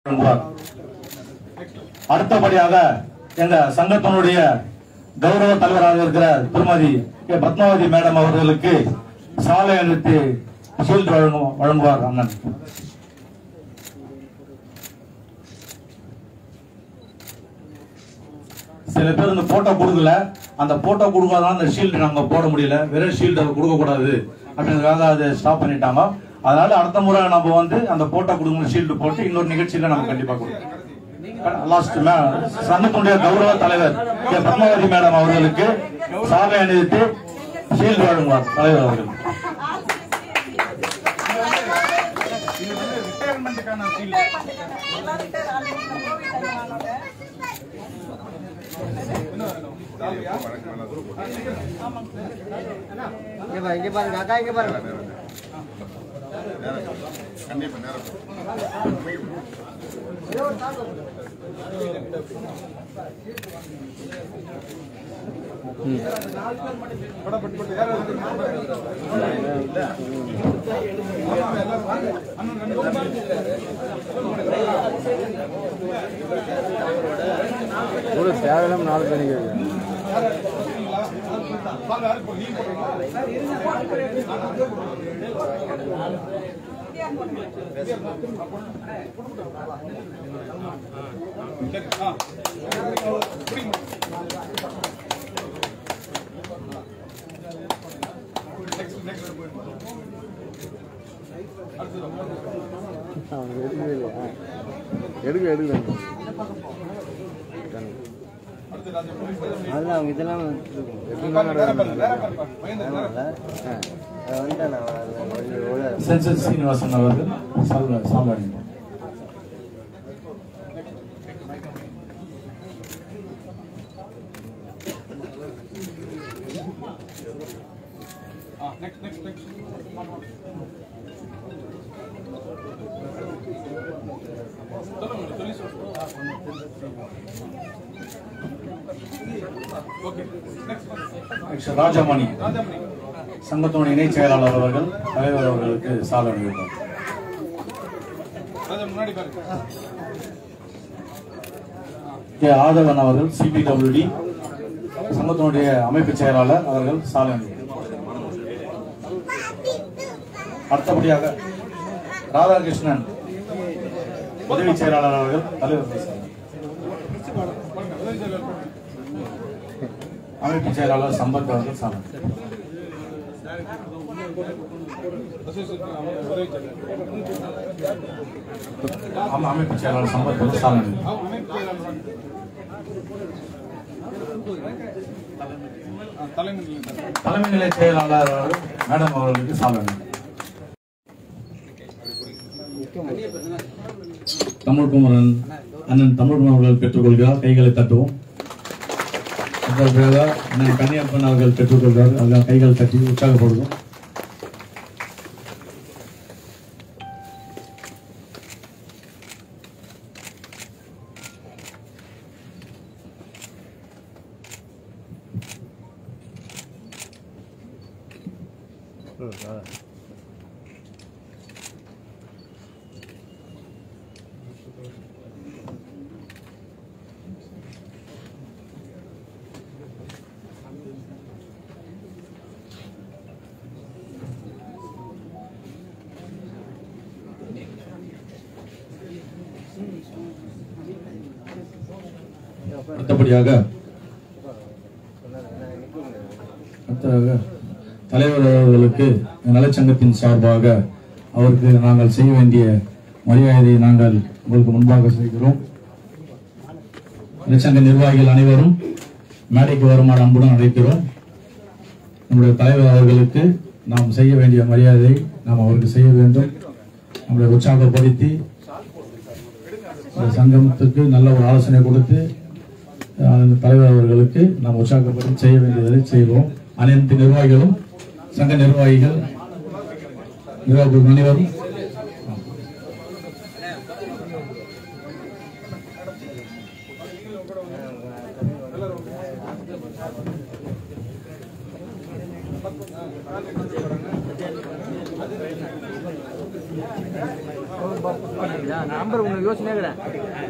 வழங்குவார். அடுத்தபடியாக எங்க சங்கத்தினுடைய கௌரவ தலைவராக இருக்கிற திருமதி கே. பத்மாவதி மேடம் அவர்களுக்கு சாலை அணிவித்து ஷீல்டு வழங்கு- வழங்குவார் அண்ணன் சில பேர் இந்த போட்டோ கொடுக்கல அந்த போட்டோ கொடுக்காதான் அந்த ஷீல்டு நாங்க போட முடியல வெறும் ஷீல்டு கொடுக்க கூடாது அப்படின்றதுக்காக அதை ஸ்டாப் பண்ணிட்டாங்க அதனால அடுத்த முறை நம்ம வந்து அந்த போட்டோ கொடுக்கணும் ஷீல்டு போட்டு இன்னொரு நிகழ்ச்சியில நம்ம கண்டிப்பா கொடுப்போம் லாஸ்ட் சங்கத்தினுடைய கௌரவ தலைவர் கே. பத்மாவதி மேடம் அவர்களுக்கு சாலை அணிவித்து ஷீல்டு வழங்குவார் தலைவர் அவர்கள் இங்க பாருங்க இங்க பாருங்க அக்கா இங்க பாருங்க ஒரு தேவையில்லாம நாலு பேர் கேட்குறேன் அவங்க எடுக்கவே இல்லையா எடுக்க எடுக்கல அதுல அவங்க இதெல்லாம் வந்துட்டேன் சென்சர் சீனிவாசன் அவர்கள் சால்வ சால்வ அணிவிப்பார் Next, ராஜாமணி சங்கத்தினுடைய இணைச் செயலாளர் அவர்கள் தலைவர் அவர்களுக்கு சாலை அணிவிப்பார் கே ஆதவன் அவர்கள் சிபிடபிள்யூடி சங்கத்தினுடைய அமைப்பு செயலாளர் அவர்கள் சாலை அணிவிப்பார் அடுத்தபடியாக ராதாகிருஷ்ணன் உதவி செயலாளர் அவர்கள் தலைவர் பேசுகிறார் அமைப்பு செயலாளர் சம்பத் அவர்கள் சாலை ஆமா அமைப்பு செயலாளர் சம்பத் அவர்கள் சாலை அணிவிப்பார். தலைமை நிலை செயலாளர் அவர்கள் மேடம் அவர்களுக்கு சாலை அணிவிப்பார். தமிழ்குமரன் அண்ணன் தமிழ்குமரன் அவர்கள் பெற்றுக்கொள்கிறார் கைகளை தட்டுவோம் அதற்காக அண்ணன் கன்னியப்பன் அவர்கள் பெற்றுக்கொள்கிறார் அதனால் கைகள் தட்டி உற்சாகப்படுவோம் அடுத்தபடியாக அடுத்ததாக தலைவர் அவர்களுக்கு நலச்சங்கத்தின் சார்பாக அவருக்கு நாங்கள் செய்ய வேண்டிய மரியாதையை நாங்கள் உங்களுக்கு முன்பாக செய்கிறோம் நலச்சங்க நிர்வாகிகள் அனைவரும் மேடைக்கு வருமாறு அன்புடன் அழைக்கிறோம் நம்முடைய தலைவர் அவர்களுக்கு நாம் செய்ய வேண்டிய மரியாதை நாம் அவருக்கு செய்ய வேண்டும் நம்மளை உற்சாகப்படுத்தி இந்த சங்கத்துக்கு நல்ல ஒரு ஆலோசனை கொடுத்து அந்த தலைவர் அவர்களுக்கு நாம் உற்சாகப்படுத்தி செய்ய வேண்டியதை செய்வோம் அனைத்து நிர்வாகிகளும் சங்க நிர்வாகிகள் நிர்வாகிகள் அனைவரும் நம்பர் உங்களுக்கு யோசனை இருக்கிறேன்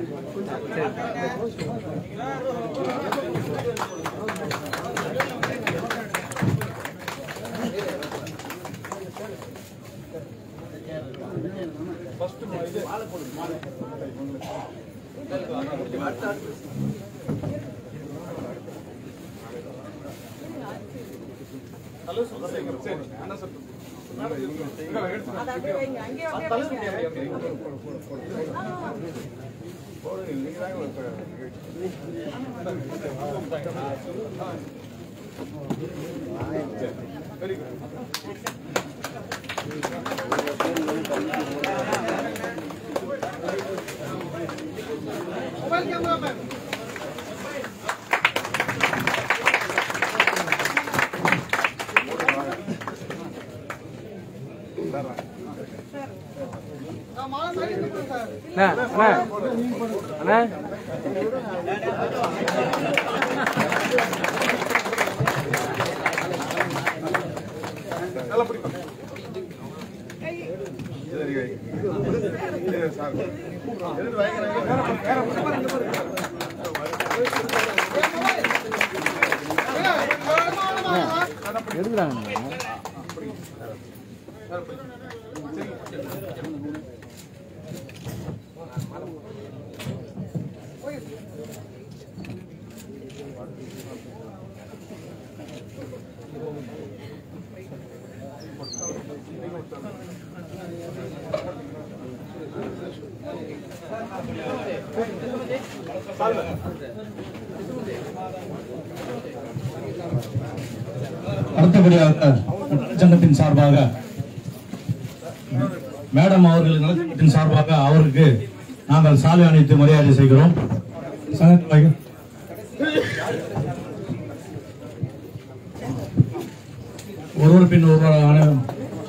அண்ணா அண்ணா அண்ணா எடுக்கிறாங்க அடுத்தபடியாக சங்கத்தின் சார்பாக மேடம் அவர்கள் நலச்சங்கத்தின் சார்பாக அவருக்கு நாங்கள் சாலை அணித்து மரியாதை செய்கிறோம் சங்கத்தின் வகை- ஒருவர் பின் ஒருவர் அனை-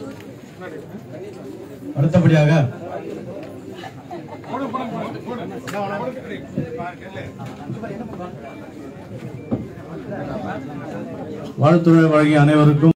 அடுத்தபடியாக வாழ்த்துறை வழங்கிய அனைவருக்கும்